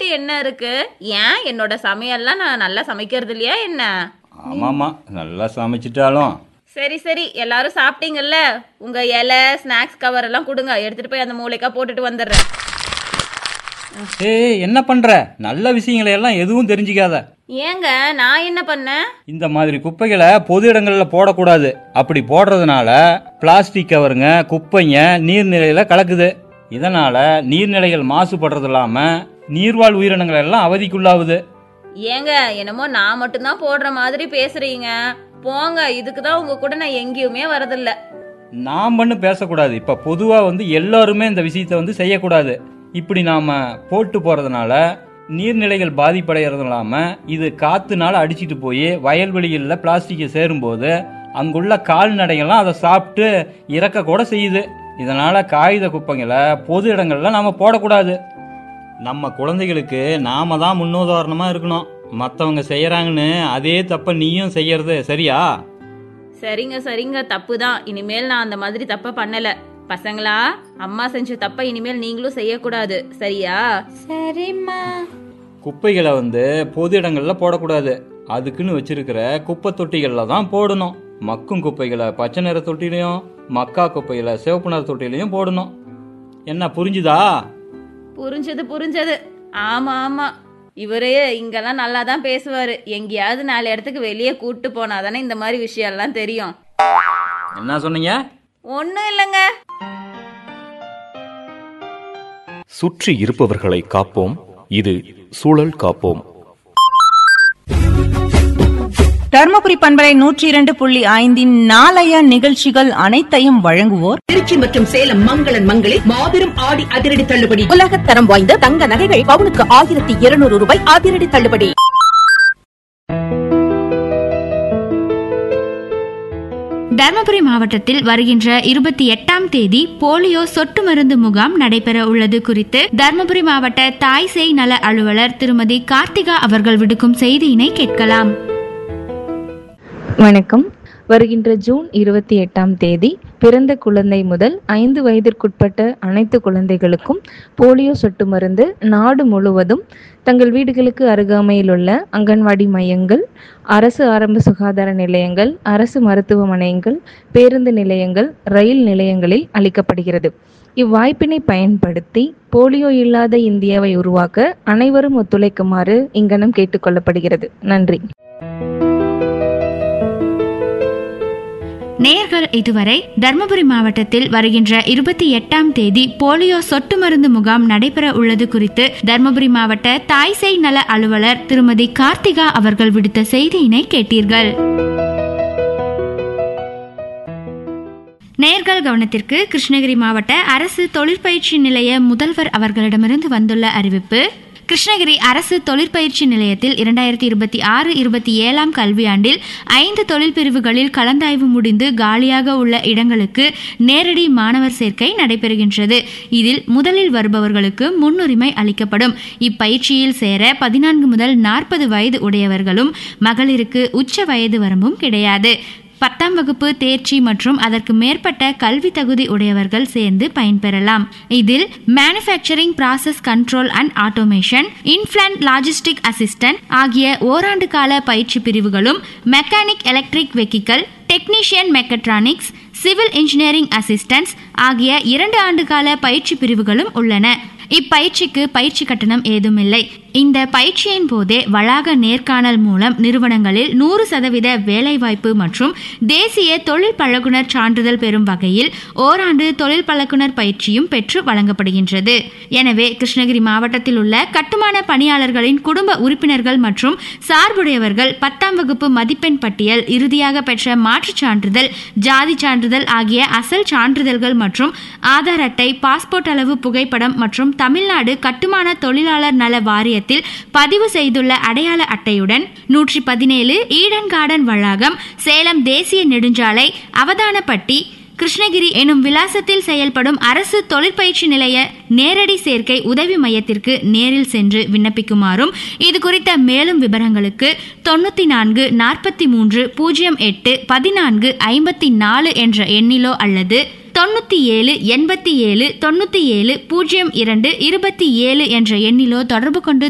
என்ன இருக்கு ஏன் என்னோட சமையல்லாம் நான் நல்லா சமைக்கிறது இல்லையா என்ன ஆமாம்மா நல்லா சமைச்சிட்டாலும் சரி சரி எல்லாரும் சாப்பிட்டீங்கல்ல உங்க இலை ஸ்நாக்ஸ் கவர் எல்லாம் கொடுங்க எடுத்துட்டு போய் அந்த மூளைக்கா போட்டுட்டு வந்துடுறேன் ஏய் என்ன பண்ற நல்ல விஷயங்களை எல்லாம் எதுவும் தெரிஞ்சுக்காத ஏங்க நான் என்ன பண்ணேன் இந்த மாதிரி குப்பைகளை பொது இடங்கள்ல போடக்கூடாது அப்படி போடுறதுனால பிளாஸ்டிக் கவருங்க குப்பைங்க நீர்நிலையில கலக்குது இதனால நீர்நிலைகள் மாசுபடுறது இல்லாம நீர்வாழ் உயிரினங்கள் எல்லாம் அவதிக்குள்ளாகுது ஏங்க என்னமோ நான் மட்டும்தான் போடுற மாதிரி பேசுறீங்க போங்க இதுக்கு தான் உங்க கூட நான் எங்கேயுமே வரதில்ல நாம் பண்ணு பேசக்கூடாது இப்ப பொதுவா வந்து எல்லாருமே இந்த விஷயத்தை வந்து செய்யக்கூடாது இப்படி நாம போட்டு போறதுனால நீர்நிலைகள் பாதிப்படைகிறது இல்லாம இது காத்துனால அடிச்சிட்டு போய் வயல்வெளிகளில் பிளாஸ்டிக்கை சேரும்போது அங்குள்ள கால்நடைகள்லாம் அதை சாப்பிட்டு இறக்க கூட செய்யுது இதனால காகித குப்பைங்களை பொது இடங்கள்ல நாம போடக்கூடாது நம்ம குழந்தைகளுக்கு நாம தான் முன்னுதாரணமா இருக்கணும் மற்றவங்க செய்யறாங்கன்னு அதே தப்ப நீயும் செய்யறது சரியா சரிங்க சரிங்க தப்பு தான் இனிமேல் நான் அந்த மாதிரி தப்ப பண்ணல பசங்களா அம்மா செஞ்ச தப்ப இனிமேல் நீங்களும் செய்யக்கூடாது சரியா சரிம்மா குப்பைகளை வந்து பொது இடங்கள்ல போடக்கூடாது அதுக்குன்னு வச்சிருக்கிற குப்பை தொட்டிகள்ல தான் போடணும் மக்கும் குப்பைகளை பச்சை நிற தொட்டிலையும் மக்கா குப்பைகளை சிவப்பு நிற தொட்டிலையும் போடணும் என்ன புரிஞ்சுதா புரிஞ்சது புரிஞ்சது ஆமா ஆமா இவரு இங்கெல்லாம் நல்லா தான் பேசுவாரு எங்கேயாவது நாலு இடத்துக்கு வெளியே கூட்டு போனாதானே இந்த மாதிரி விஷயம் எல்லாம் தெரியும் என்ன சொன்னீங்க ஒன்றும் இல்லைங்க சுற்றி இருப்பவர்களை காப்போம் இது சூழல் காப்போம் தர்மபுரி பண்பலை நூற்றி இரண்டு புள்ளி ஐந்தின் நாளைய நிகழ்ச்சிகள் அனைத்தையும் வழங்குவோர் திருச்சி மற்றும் சேலம் மங்களன் மங்களில் மாபெரும் ஆடி அதிரடி தள்ளுபடி உலகத் தரம் வாய்ந்த தங்க நகைகள் பவுனுக்கு ஆயிரத்தி இருநூறு ரூபாய் அதிரடி தள்ளுபடி தர்மபுரி மாவட்டத்தில் வருகின்ற இருபத்தி எட்டாம் தேதி போலியோ சொட்டு மருந்து முகாம் நடைபெற உள்ளது குறித்து தர்மபுரி மாவட்ட தாய் சேய் நல அலுவலர் திருமதி கார்த்திகா அவர்கள் விடுக்கும் செய்தியினை கேட்கலாம் வணக்கம் வருகின்ற ஜூன் இருபத்தி எட்டாம் தேதி பிறந்த குழந்தை முதல் ஐந்து வயதிற்குட்பட்ட அனைத்து குழந்தைகளுக்கும் போலியோ சொட்டு மருந்து நாடு முழுவதும் தங்கள் வீடுகளுக்கு அருகாமையில் உள்ள அங்கன்வாடி மையங்கள் அரசு ஆரம்ப சுகாதார நிலையங்கள் அரசு மருத்துவமனைகள் பேருந்து நிலையங்கள் ரயில் நிலையங்களில் அளிக்கப்படுகிறது இவ்வாய்ப்பினை பயன்படுத்தி போலியோ இல்லாத இந்தியாவை உருவாக்க அனைவரும் ஒத்துழைக்குமாறு இங்கனம் கேட்டுக்கொள்ளப்படுகிறது நன்றி நேயர்கள் இதுவரை தர்மபுரி மாவட்டத்தில் வருகின்ற இருபத்தி எட்டாம் தேதி போலியோ சொட்டு மருந்து முகாம் நடைபெற உள்ளது குறித்து தர்மபுரி மாவட்ட தாய் சேய் நல அலுவலர் திருமதி கார்த்திகா அவர்கள் விடுத்த செய்தியினை கேட்டீர்கள் நேர்கள் கவனத்திற்கு கிருஷ்ணகிரி மாவட்ட அரசு தொழிற்பயிற்சி நிலைய முதல்வர் அவர்களிடமிருந்து வந்துள்ள அறிவிப்பு கிருஷ்ணகிரி அரசு தொழிற்பயிற்சி நிலையத்தில் இரண்டாயிரத்தி இருபத்தி ஆறு இருபத்தி ஏழாம் கல்வியாண்டில் ஐந்து தொழில் பிரிவுகளில் கலந்தாய்வு முடிந்து காலியாக உள்ள இடங்களுக்கு நேரடி மாணவர் சேர்க்கை நடைபெறுகின்றது இதில் முதலில் வருபவர்களுக்கு முன்னுரிமை அளிக்கப்படும் இப்பயிற்சியில் சேர பதினான்கு முதல் நாற்பது வயது உடையவர்களும் மகளிருக்கு உச்ச வயது வரம்பும் கிடையாது பத்தாம் வகுப்பு தேர்ச்சி மற்றும் அதற்கு மேற்பட்ட கல்வி தகுதி உடையவர்கள் சேர்ந்து பயன்பெறலாம் இதில் manufacturing process control and automation inplant logistic assistant ஆகிய ஓராண்டு கால பயிற்சி பிரிவுகளும் mechanic electric vehicle technician mechatronics civil engineering assistance ஆகிய இரண்டு ஆண்டு கால பயிற்சி பிரிவுகளும் உள்ளன இப்பயிற்சிக்கு பயிற்சி கட்டணம் ஏதுமில்லை இந்த பயிற்சியின் போதே வளாக நேர்காணல் மூலம் நிறுவனங்களில் நூறு சதவீத வேலைவாய்ப்பு மற்றும் தேசிய தொழில் பழகுனர் சான்றிதழ் பெறும் வகையில் ஓராண்டு தொழில் பழகுனர் பயிற்சியும் பெற்று வழங்கப்படுகின்றது எனவே கிருஷ்ணகிரி மாவட்டத்தில் உள்ள கட்டுமான பணியாளர்களின் குடும்ப உறுப்பினர்கள் மற்றும் சார்புடையவர்கள் பத்தாம் வகுப்பு மதிப்பெண் பட்டியல் இறுதியாக பெற்ற மாற்றுச் சான்றிதழ் ஜாதி சான்றிதழ் ஆகிய அசல் சான்றிதழ்கள் மற்றும் ஆதார் அட்டை பாஸ்போர்ட் அளவு புகைப்படம் மற்றும் தமிழ்நாடு கட்டுமான தொழிலாளர் நல வாரியத்தில் பதிவு செய்துள்ள அடையாள அட்டையுடன் நூற்றி பதினேழு ஈடன் கார்டன் வளாகம் சேலம் தேசிய நெடுஞ்சாலை அவதானப்பட்டி கிருஷ்ணகிரி எனும் விலாசத்தில் செயல்படும் அரசு தொழிற்பயிற்சி நிலைய நேரடி சேர்க்கை உதவி மையத்திற்கு நேரில் சென்று விண்ணப்பிக்குமாறும் இது குறித்த மேலும் விவரங்களுக்கு தொண்ணூற்றி நான்கு நாற்பத்தி மூன்று பூஜ்ஜியம் எட்டு பதினான்கு ஐம்பத்தி நாலு என்ற எண்ணிலோ அல்லது தொண்ணூற்றி ஏழு எண்பத்தி ஏழு தொண்ணூற்றி ஏழு பூஜ்ஜியம் இரண்டு இருபத்தி ஏழு என்ற எண்ணிலோ தொடர்பு கொண்டு